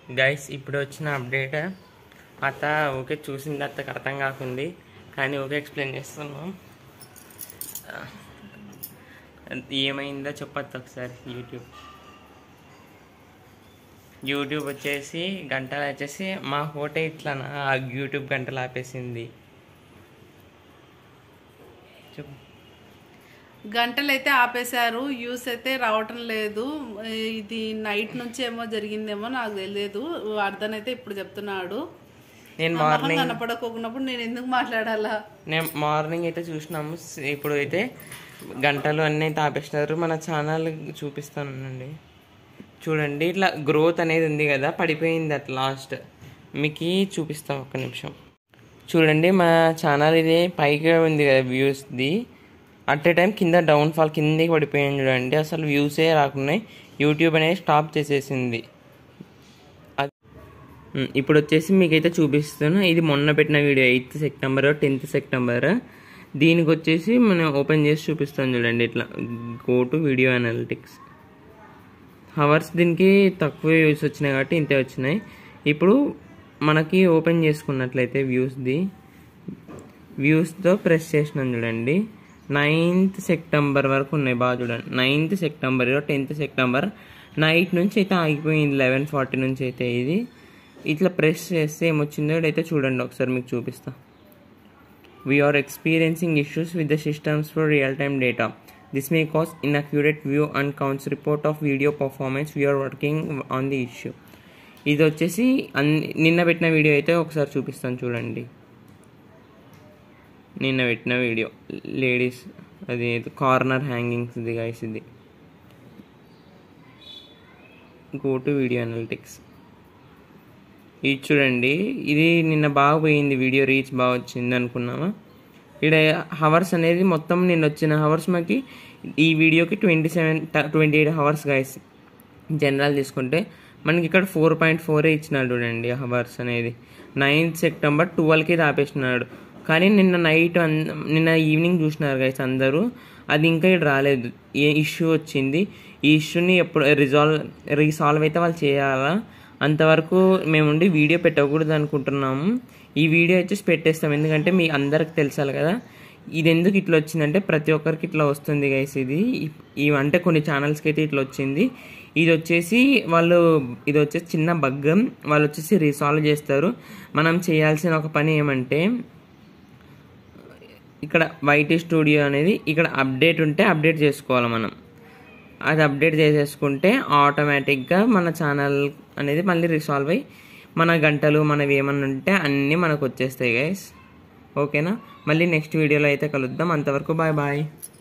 guys ఇప్పుడు వచ్చిన update అత్త ఓకే చూసింది అత్తకు అర్థం కాకుంది కానీ ఓకే ఎక్స్ప్లెయిన్ చేస్తున్నాం ఏమైందో చెప్పొచ్చు ఒకసారి యూట్యూబ్ యూట్యూబ్ వచ్చేసి గంటలు వచ్చేసి మా ఫోటో ఇట్లా ఆ యూట్యూబ్ గంటలు ఆపేసింది చెప్పు గంటలు అయితే ఆపేశారు యూస్ అయితే రావటం లేదు ఇది నైట్ నుంచి ఏమో జరిగిందేమో నాకు తెలియదు అర్థం అయితే ఇప్పుడు చెప్తున్నాడు నేను నా మొహం మార్నింగ్ కనపడకోకున్నప్పుడు నేను ఎందుకు మాట్లాడాలా నేను మార్నింగ్ అయితే చూసినాము స్- ఇప్పుడు అయితే గంటలు అన్నీ అయితే ఆపేసినారు మన ఛానల్ చూపిస్తానండి చూడండి ఇట్లా గ్రోత్ అనేది ఉంది కదా పడిపోయింది అట్ లాస్ట్ మీకు చూపిస్తాం ఒక్క నిమిషం చూడండి మన ఛానల్ ఇది పైకి ఉంది కదా వ్యూస్ది అట్ ఏ టైం కింద డౌన్ ఫాల్ కిందకి పడిపోయింది చూడండి అసలు వ్యూసే రాకున్నాయి యూట్యూబ్ అనేది స్టాప్ చేసేసింది అది- ఉమ్, ఇప్పుడు వచ్చేసి మీకైతే చూపిస్తాను ఇది మొన్న పెట్టిన video eighth September tenth September దీనికి వచ్చేసి మనం ఓపెన్ చేసి చూపిస్తాను చూడండి ఇట్లా go to video analytics hours దీనికి తక్కువ వ్యూస్ వచ్చినాయి కాబట్టి ఇంతే వచ్చినాయి ఇప్పుడు మనకి ఓపెన్ చేసుకున్నట్లయితే వ్యూస్ది వ్యూస్తో ప్రెస్ చేసినాను చూడండి నైన్త్ సెప్టెంబర్ వరకు ఉన్నాయి బాగా చూడండి ninth September tenth September night నుంచి అయితే ఆగిపోయింది లెవెన్ ఫార్టీ నుంచి అయితే ఇది ఇట్లా ప్రెస్ చేస్తే ఏమొచ్చిందో అయితే చూడండి ఒకసారి మీకు చూపిస్తా we're experiencing issues with the systems for real time data this may cause inaccurate view and counts report of video performance we're working on the issue ఇది వచ్చేసి అన్ని నిన్న పెట్టిన వీడియో అయితే ఒకసారి చూపిస్తాను చూడండి నిన్న పెట్టిన వీడియో లేడీస్ అది కార్నర్ హ్యాంగింగ్స్ ఇది గైస్ ఇది గో టు వీడియో అనలిటిక్స్ ఇది చూడండి ఇది నిన్న బాగా పోయింది వీడియో రీచ్ బాగా వచ్చింది అనుకున్నామా ఇక్కడ హవర్స్ అనేది మొత్తం నిన్న వచ్చిన హవర్స్ మాకి ఈ వీడియోకి twenty seven twenty eight hours guys general తీసుకుంటే మనకి ఇక్కడ ఫోర్ పాయింట్ ఫోరే ఇచ్చినాడు చూడండి హవర్స్ అనేది నైన్త్ సెప్టెంబర్ ట్వెల్వ్కి ఇది ఆపేసినాడు కానీ నిన్న నైట్ నిన్న ఈవినింగ్ చూసినారు గైస్ అందరూ అది ఇంకా ఇక్కడ రాలేదు ఏ ఇష్యూ వచ్చింది ఈ ఇష్యూని ఎప్పుడు రిజాల్వ్ రీసాల్వ్ అయితే వాళ్ళు చేయాలా అంతవరకు మేము ఉండి వీడియో పెట్టకూడదు అనుకుంటున్నాము ఈ వీడియో వచ్చేసి పెట్టేస్తాం ఎందుకంటే మీ అందరికి తెలుసాలి కదా ఇది ఎందుకు ఇట్లా వచ్చిందంటే ప్రతి ఒక్కరికి ఇట్లా వస్తుంది గైస్ ఇది ఇవి అంటే కొన్ని ఛానల్స్కి అయితే ఇట్లా వచ్చింది ఇది వచ్చేసి వాళ్ళు ఇది వచ్చేసి చిన్న బగ్ వాళ్ళు వచ్చేసి రీసాల్వ్ చేస్తారు మనం చేయాల్సిన ఒక పని ఏమంటే ఇక్కడ వైటీ స్టూడియో అనేది ఇక్కడ అప్డేట్ ఉంటే అప్డేట్ చేసుకోవాలి మనం అది అప్డేట్ చేసేసుకుంటే ఆటోమేటిక్గా మన ఛానల్ అనేది మళ్ళీ రిసాల్వ్ అయ్యి మన గంటలు మనవి ఏమన్నా ఉంటే అన్నీ మనకు వచ్చేస్తాయి గైస్ ఓకేనా మళ్ళీ నెక్స్ట్ వీడియోలో అయితే కలుద్దాం అంతవరకు బాయ్ బాయ్